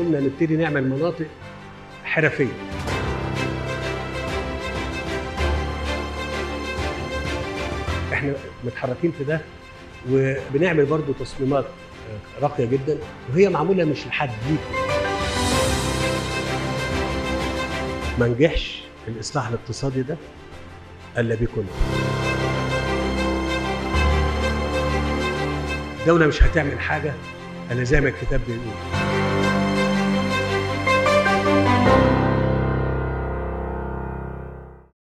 قلنا نبتدي نعمل مناطق حرفيه احنا متحركين في ده وبنعمل برضو تصميمات آه، راقيه جدا وهي معموله مش لحد ليك ما نجحش الاصلاح الاقتصادي ده الا بكم الدوله مش هتعمل حاجه الا زي ما الكتاب بيقول